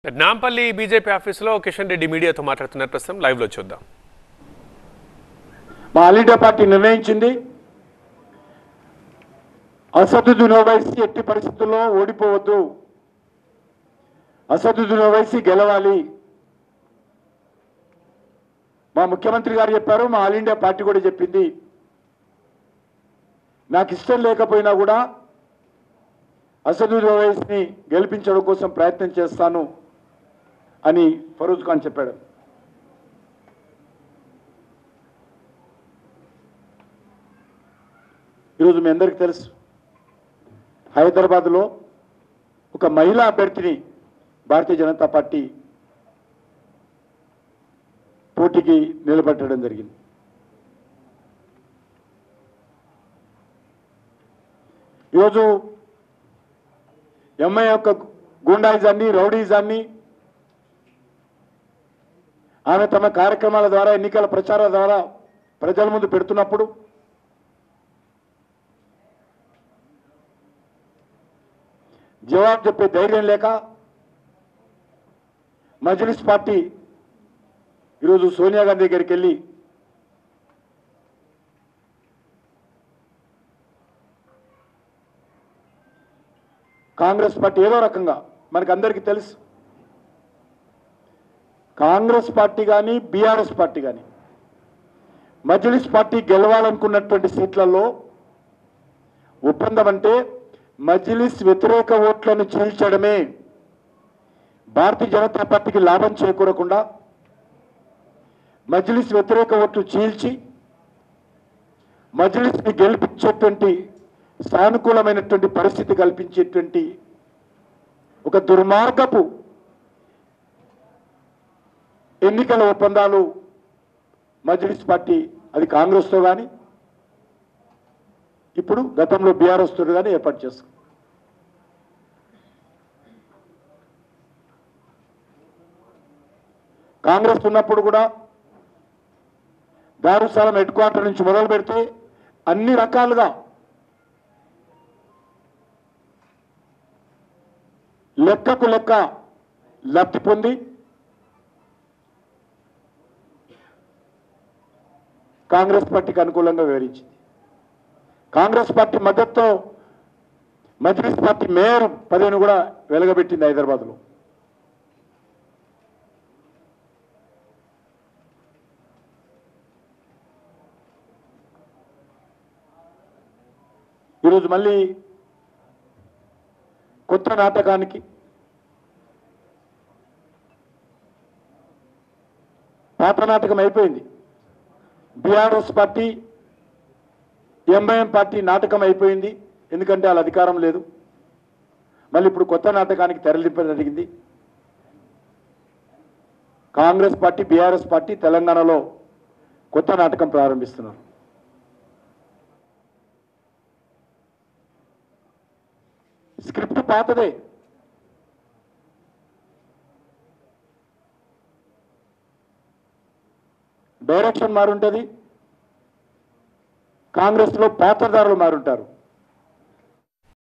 Nampally BJP ఆఫీసులో కిషన్ రెడ్డి మీడియాతో మాట్లాడుతున్నారు ప్రస్తుతం లైవ్ లో చూద్దాం మా ఆల్ ఇండియా పార్టీ నిర్ణయించింది అసదుద్దీన్ ఓవైసీ ఎట్టి పరిస్థితుల్లో ఓడిపోవద్దు అసదుద్దీన్ ఓవైసీ గెలవాలి మా ముఖ్యమంత్రి గారు చెప్పారు మా ఆల్ ఇండియా పార్టీ కూడా చెప్పింది నాకు ఇష్టం లేకపోయినా కూడా అసదుద్దీన్ ఓవైసీని గెలిపించడం కోసం ప్రయత్నం చేస్తాను అని ఫరూజ్ ఖాన్ చెప్పాడు ఈరోజు మీ అందరికీ తెలుసు హైదరాబాద్లో ఒక మహిళా అభ్యర్థిని భారతీయ జనతా పార్టీ పోటీకి నిలబెట్టడం జరిగింది ఈరోజు ఎంఐ యొక్క గూండాయిజాన్ని రౌడీజాన్ని ఆమె తమ కార్యక్రమాల ద్వారా ఎన్నికల ప్రచారాల ద్వారా ప్రజల ముందు పెడుతున్నప్పుడు జవాబు చెప్పే ధైర్యం లేక మజ్లిస్ పార్టీ ఈరోజు సోనియా గాంధీ దగ్గరికి వెళ్ళి కాంగ్రెస్ పార్టీ ఏదో రకంగా మనకు అందరికీ తెలుసు కాంగ్రెస్ పార్టీ కానీ బీఆర్ఎస్ పార్టీ కానీ మజ్లిస్ పార్టీ గెలవాలనుకున్నటువంటి సీట్లలో ఒప్పందం అంటే మజ్లిస్ వ్యతిరేక ఓట్లను చీల్చడమే భారతీయ జనతా పార్టీకి లాభం చేకూరకుండా మజ్లిస్ వ్యతిరేక ఓట్లు చీల్చి మజ్లిస్ని గెలిపించేటువంటి సానుకూలమైనటువంటి పరిస్థితి కల్పించేటువంటి ఒక దుర్మార్గపు ఎన్నికల ఒప్పందాలు మజ్లిస్ పార్టీ అది కాంగ్రెస్తో కానీ ఇప్పుడు గతంలో బీఆర్ఎస్ తోటి కానీ ఏర్పాటు చేస్తాం కాంగ్రెస్ ఉన్నప్పుడు కూడా దారుస్థలం హెడ్ క్వార్టర్ నుంచి మొదలు పెడితే అన్ని రకాలుగా లెక్కకు లెక్క లబ్ధి పొంది కాంగ్రెస్ పార్టీకి అనుకూలంగా వివరించింది కాంగ్రెస్ పార్టీ మద్దతుతో మజ్లిస్ పార్టీ మేయర్ పదవిని కూడా వెలగబెట్టింది హైదరాబాద్లో ఈరోజు మళ్ళీ కొత్త నాటకానికి పాత నాటకం అయిపోయింది బీఆర్ఎస్ పార్టీ ఎంఐఎం పార్టీ నాటకం అయిపోయింది ఎందుకంటే వాళ్ళ అధికారం లేదు మళ్ళీ ఇప్పుడు కొత్త నాటకానికి తెరలింపడం జరిగింది కాంగ్రెస్ పార్టీ బీఆర్ఎస్ పార్టీ తెలంగాణలో కొత్త నాటకం ప్రారంభిస్తున్నారు స్క్రిప్ట్ పాతదే డైరెక్షన్ మారుంటుంది కాంగ్రెస్లో పాత్రదారులు మారుంటారు